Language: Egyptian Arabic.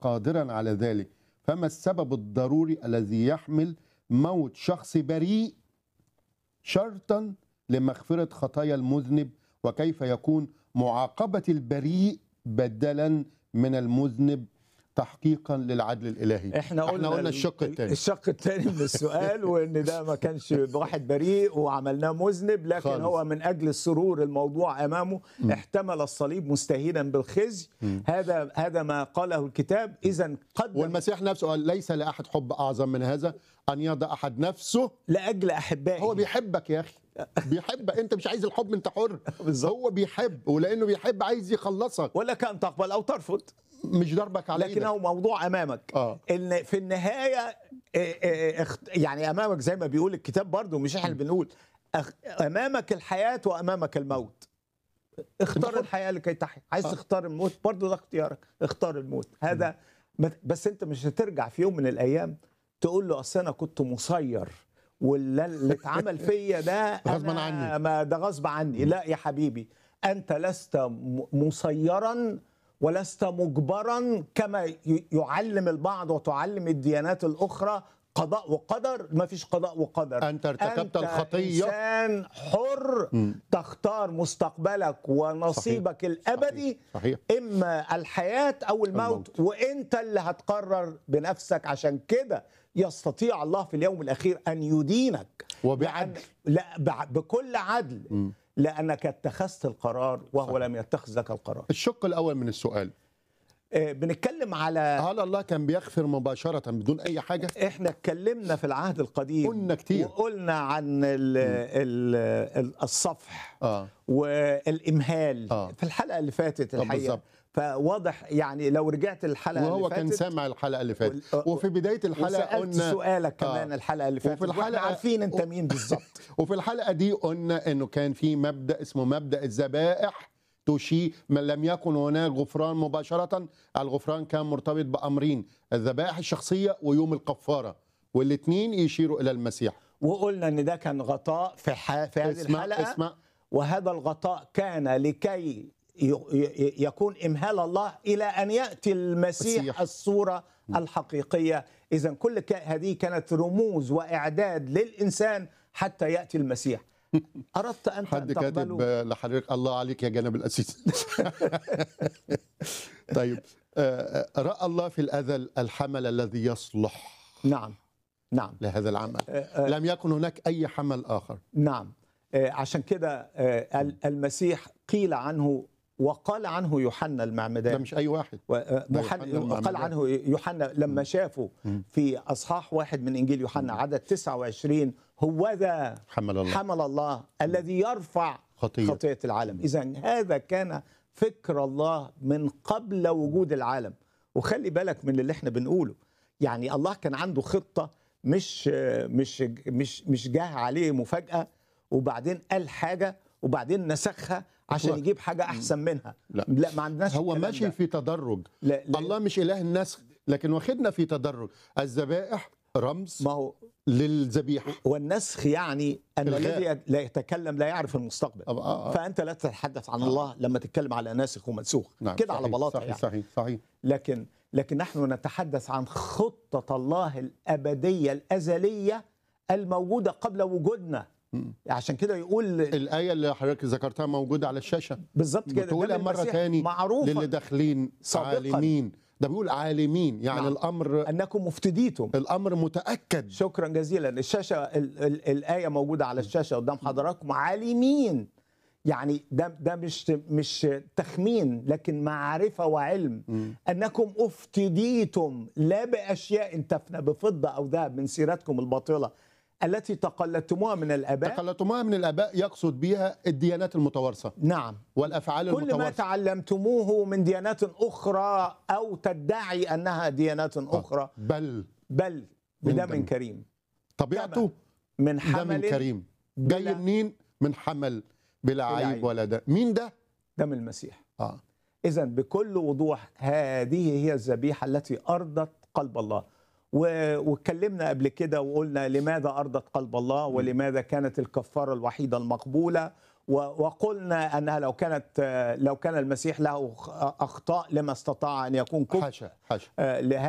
قادرا على ذلك فما السبب الضروري الذي يحمل موت شخص بريء شرطا لمغفرة خطايا المذنب وكيف يكون معاقبة البريء بدلا من المذنب تحقيقا للعدل الإلهي احنا قلنا, قلنا ال- الشق الثاني الشق الثاني من السؤال وان ده ما كانش واحد بريء وعملناه مذنب لكن خالص. هو من اجل السرور الموضوع امامه احتمل الصليب مستهينا بالخزي هذا هذا ما قاله الكتاب اذا قدم والمسيح نفسه قال ليس لأحد حب أعظم من هذا أن يضع أحد نفسه لاجل احبائه هو بيحبك يا أخي بيحبك أنت مش عايز الحب أنت حر بالظبط. هو بيحب ولأنه بيحب عايز يخلصك ولك ان تقبل او ترفض مش ضربك على إيدك. لكنه موضوع امامك آه. ان في النهايه إيه إيه اخت- يعني امامك زي ما بيقول الكتاب برضو مش احنا اللي بنقول أخ- امامك الحياه وامامك الموت اختار الحياه لكي تحيا عايز تختار الموت برضو ده اختيارك اختار الموت هذا بس- بس انت مش هترجع في يوم من الايام تقول له اصل انا كنت مسير واللي اللي اتعمل فيا ده غصباً أنا- عني. ما ده غصب عني لا يا حبيبي انت لست م- مسيرا ولست مجبرا كما ي- يعلم البعض وتعلم الديانات الاخرى قضاء وقدر ما فيش قضاء وقدر أنت ارتكبت أنت الخطية. انسان حر تختار مستقبلك ونصيبك الابدي صحيح. اما الحياه او الموت, الموت. وانت اللي هتقرر بنفسك عشان كده يستطيع الله في اليوم الاخير ان يدينك وبعدل. لأن- لا بع- بكل عدل لانك اتخذت القرار وهو لم يتخذ لك القرار الشق الأول من السؤال آه، بنتكلم على هل الله كان بيغفر مباشرة بدون أي حاجة؟ احنا اتكلمنا في العهد القديم قلنا كتير. وقلنا عن ال ال ال الصفح آه. والامهال آه. في الحلقه اللي فاتت آه، الحقيقه بالظبط. فواضح يعني لو رجعت الحلقه وهو اللي كان فاتت سامع الحلقة اللي فاتت وال- وفي بداية الحلقة وسالت قلنا سؤالك كمان آه. الحلقه اللي فاتت وفي واحنا الحلقة- عارفين انت مين بالظبط وفي الحلقة دي قلنا انه كان في مبدأ اسمه مبدأ الذبائح تشي من لم يكن هناك غفران مباشرة الغفران كان مرتبط بأمرين الذبائح الشخصية ويوم القفارة والاثنين يشيروا إلى المسيح وقلنا ان ده كان غطاء في ح... في هذه اسمع الحلقه اسمع وهذا الغطاء كان لكي ي- ي- يكون امهال الله الى ان ياتي المسيح المسيح. الصوره الحقيقيه اذا كل ك- هذه كانت رموز واعداد للانسان حتى ياتي المسيح اردت ان حد كاتب تقبله آه، لحضرتك الله عليك يا جناب الأسيس طيب آه، آه، رأى الله في الأزل الحمل الذي يصلح نعم نعم لهذا العمل لم يكن هناك أي حمل آخر نعم آه، عشان كده آه، ال- المسيح قيل عنه وقال عنه يوحنا ده المعمدان مش أي واحد و- يوحنا محن... المعمدان. قال عنه يوحنا لما شافه في اصحاح واحد من انجيل يوحنا عدد 29 هو ذا حمل الله حمل الله الذي يرفع خطية. خطيه العالم اذا هذا كان فكر الله من قبل وجود العالم وخلي بالك من اللي احنا بنقوله يعني الله كان عنده خطه مش مش مش مش جاه عليه مفاجاه وبعدين قال حاجه وبعدين نسخها عشان إطلاق. يجيب حاجه احسن منها لا. لا ما عندناش هو الكلام ماشي ده. في تدرج لا لا الله مش اله النسخ لكن واخدنا في تدرج الذبائح رمز ما هو للذبيحه والنسخ يعني ان إلغاء. الذي لا يتكلم لا يعرف المستقبل آه، آه، آه. فانت لا تتحدث عن الله لما تتكلم على ناسخ ومنسوخ نعم كده على صحيح، بلاطه صحيح يعني صحيح صحيح لكن لكن نحن نتحدث عن خطه الله الابديه الازليه الموجوده قبل وجودنا عشان كده يقول الايه اللي حضرتك ذكرتها موجوده على الشاشه بالظبط كده تقولها دم مره المسيح تاني معروفة للي داخلين سابقاً. عالمين ده بيقول عالمين يعني نعم. الامر انكم مفتديتم الامر متاكد شكرا جزيلا الشاشه ال ال الايه موجوده على الشاشه قدام حضراتكم عالمين يعني ده ده مش مش تخمين لكن معرفه وعلم انكم افتديتم لا باشياء تفنى بفضه او ذهب من سيرتكم الباطله التي تقلدتموها من الاباء تقلتموها من الاباء يقصد بها الديانات المتوارثه نعم والافعال كل ما المتوارثه تعلمتموه من ديانات اخرى او تدعي انها ديانات اخرى بل بل من بدم دم. كريم طبيعته من دم حمل كريم جاي بلا- منين من حمل بلا بلا عيب عيب. ولا ده مين ده دم المسيح اه إذا بكل وضوح هذه هي الذبيحة التي أرضت قلب الله و- واتكلمنا قبل كده وقلنا لماذا أرضت قلب الله ولماذا كانت الكفارة الوحيدة المقبولة و- وقلنا انها لو كانت آه، لو كان المسيح له خ- اخطاء لما استطاع ان يكون كفء حاشا حاشا آه، لهذا